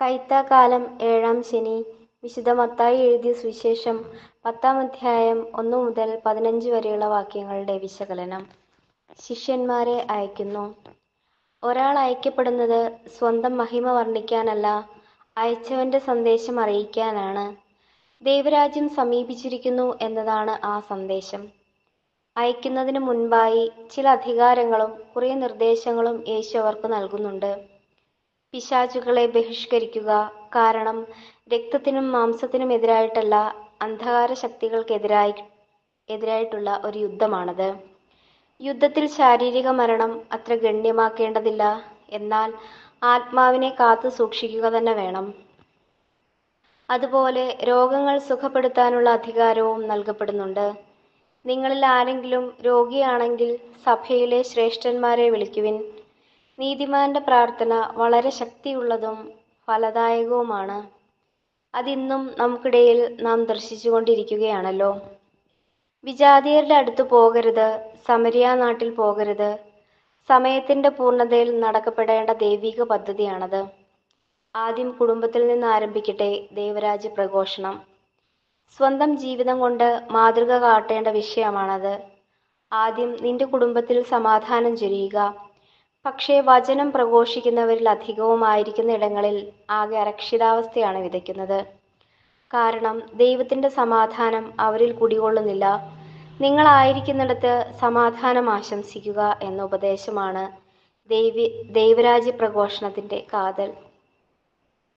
കൈത്താക്കാലം ഏഴാം ശനി വിശുദ്ധ മത്തായി എഴുതിയ സുവിശേഷം പത്താം അധ്യായം ഒന്നു മുതൽ പതിനഞ്ച് വരെയുള്ള വാക്യങ്ങളുടെ വിശകലനം ശിഷ്യന്മാരെ അയക്കുന്നു ഒരാൾ അയക്കപ്പെടുന്നത് സ്വന്തം മഹിമ വർണ്ണിക്കാനല്ല അയച്ചവന്റെ സന്ദേശം അറിയിക്കാനാണ് ദൈവരാജ്യം സമീപിച്ചിരിക്കുന്നു എന്നതാണ് ആ സന്ദേശം അയക്കുന്നതിന് മുൻപായി ചില അധികാരങ്ങളും കുറേ നിർദ്ദേശങ്ങളും യേശു അവർക്ക് നൽകുന്നുണ്ട് പിശാചുകളെ ബഹിഷ്കരിക്കുക കാരണം രക്തത്തിനും മാംസത്തിനും എതിരായിട്ടല്ല അന്ധകാര ശക്തികൾക്കെതിരായി എതിരായിട്ടുള്ള ഒരു യുദ്ധമാണത് യുദ്ധത്തിൽ ശാരീരിക മരണം അത്ര ഗണ്യമാക്കേണ്ടതില്ല എന്നാൽ ആത്മാവിനെ കാത്തു സൂക്ഷിക്കുക തന്നെ വേണം അതുപോലെ രോഗങ്ങൾ സുഖപ്പെടുത്താനുള്ള അധികാരവും നൽകപ്പെടുന്നുണ്ട് നിങ്ങളിൽ ആരെങ്കിലും രോഗിയാണെങ്കിൽ സഭയിലെ ശ്രേഷ്ഠന്മാരെ വിളിക്കുവിൻ നീതിമാന്റെ പ്രാർത്ഥന വളരെ ശക്തിയുള്ളതും ഫലദായകവുമാണ് അതിന്നും നമുക്കിടയിൽ നാം ദർശിച്ചുകൊണ്ടിരിക്കുകയാണല്ലോ വിജാതിയരുടെ അടുത്ത് പോകരുത് സമരിയ നാട്ടിൽ പോകരുത് സമയത്തിന്റെ പൂർണ്ണതയിൽ നടക്കപ്പെടേണ്ട ദൈവിക പദ്ധതിയാണത് ആദ്യം കുടുംബത്തിൽ നിന്ന് ആരംഭിക്കട്ടെ ദൈവരാജ്യ പ്രഘോഷണം സ്വന്തം ജീവിതം കൊണ്ട് മാതൃക കാട്ടേണ്ട വിഷയമാണത് ആദ്യം നിന്റെ കുടുംബത്തിൽ സമാധാനം ചൊരിയുക പക്ഷേ വചനം പ്രഘോഷിക്കുന്നവരിൽ അധികവുമായിരിക്കുന്ന ഇടങ്ങളിൽ ആകെ അരക്ഷിതാവസ്ഥയാണ് വിതയ്ക്കുന്നത് കാരണം ദൈവത്തിന്റെ സമാധാനം അവരിൽ കുടികൊള്ളുന്നില്ല നിങ്ങളായിരിക്കുന്നിടത്ത് സമാധാനം ആശംസിക്കുക എന്ന ഉപദേശമാണ് ദൈവി ദൈവരാജ്യ പ്രഘോഷണത്തിന്റെ കാതൽ